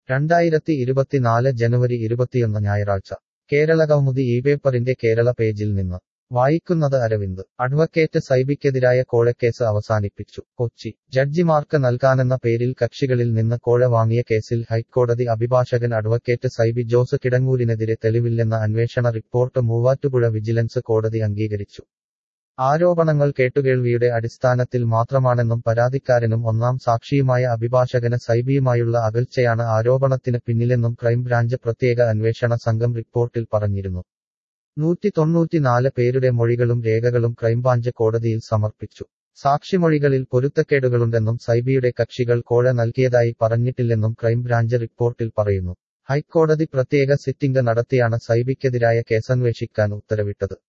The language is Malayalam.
രണ്ടായിരത്തി ഇരുപത്തിനാല് ജനുവരി ഇരുപത്തിയൊന്ന് ഞായറാഴ്ച കേരള കൗമുദി ഈ പേപ്പറിന്റെ കേരള പേജിൽ നിന്ന് വായിക്കുന്നത് അരവിന്ദ് അഡ്വക്കേറ്റ് സൈബിക്കെതിരായ കോഴക്കേസ് അവസാനിപ്പിച്ചു കൊച്ചി ജഡ്ജിമാർക്ക് നൽകാനെന്ന പേരിൽ കക്ഷികളിൽ നിന്ന് കോഴ വാങ്ങിയ കേസിൽ ഹൈക്കോടതി അഭിഭാഷകൻ അഡ്വക്കേറ്റ് സൈബി ജോസ് കിടങ്ങൂരിനെതിരെ തെളിവില്ലെന്ന അന്വേഷണ റിപ്പോർട്ട് മൂവാറ്റുപുഴ വിജിലൻസ് കോടതി അംഗീകരിച്ചു ആരോപണങ്ങൾ കേട്ടുകേൾവിയുടെ അടിസ്ഥാനത്തിൽ മാത്രമാണെന്നും പരാതിക്കാരനും ഒന്നാം സാക്ഷിയുമായ അഭിഭാഷകന് സൈബിയുമായുള്ള അകൽച്ചയാണ് ആരോപണത്തിന് പിന്നിലെന്നും ക്രൈംബ്രാഞ്ച് പ്രത്യേക അന്വേഷണ സംഘം റിപ്പോർട്ടിൽ പറഞ്ഞിരുന്നു നൂറ്റി തൊണ്ണൂറ്റിനാല് പേരുടെ മൊഴികളും രേഖകളും ക്രൈംബ്രാഞ്ച് കോടതിയിൽ സമർപ്പിച്ചു സാക്ഷിമൊഴികളിൽ പൊരുത്തക്കേടുകളുണ്ടെന്നും സൈബിയുടെ കക്ഷികൾ കോഴ നൽകിയതായി പറഞ്ഞിട്ടില്ലെന്നും ക്രൈംബ്രാഞ്ച് റിപ്പോർട്ടിൽ പറയുന്നു ഹൈക്കോടതി പ്രത്യേക സിറ്റിംഗ് നടത്തിയാണ് സൈബിക്കെതിരായ കേസന്വേഷിക്കാൻ ഉത്തരവിട്ടത്